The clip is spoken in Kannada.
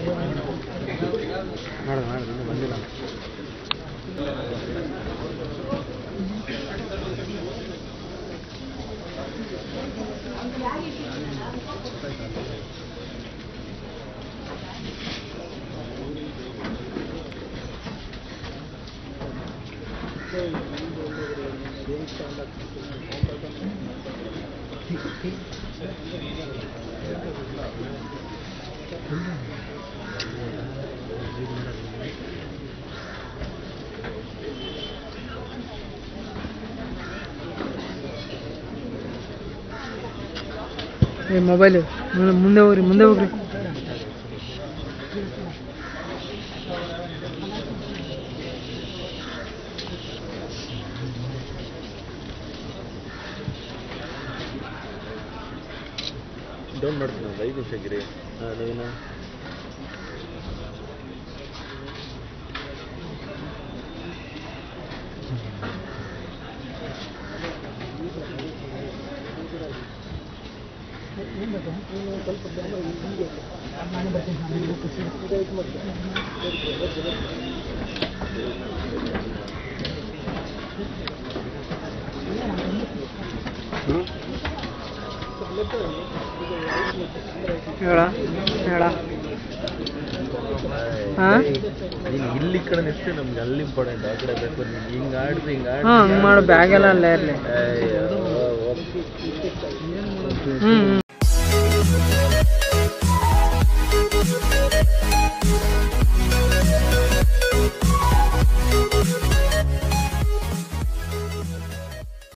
ಮಾಡು ಮಾಡು ಇನ್ನೂ ಬಂದಿಲ್ಲ ಏ ಮೊಬೈಲ್ ಮುಂದೆ ಹೋಗ್ರಿ ಮುಂದೆ ಹೋಗ್ರಿ ಡೌನ್ ಮಾಡ್ತೀನಿ ಒಂದು ಐದು ನಿಮಿಷ ಗಿರಿ ಹಾಂ ನವೀನ ಹ್ಞೂ ಹೇಳ ಹೇಳ ಹಾ? ನೀನು ಇಲ್ಲಿ ಕಡೆ ಎಷ್ಟು ನಮ್ಗೆ ಅಲ್ಲಿ ಇಂಪಾರ್ಟೆಂಟ್ ಆ ಕಡೆ ಬೇಕು ನೀನು ಹಿಂಗೆ ಆಡಿದ್ರೆ ಹಿಂಗೆ ಆಡಿ ಹಾಂ ಹಂಗೆ ಮಾಡು ಬ್ಯಾಗ್ ಎಲ್ಲ ಅಲ್ಲೇ ಇರಲಿ ಅಯ್ಯೋ, ಹ್ಞೂ ಹ್ಞೂ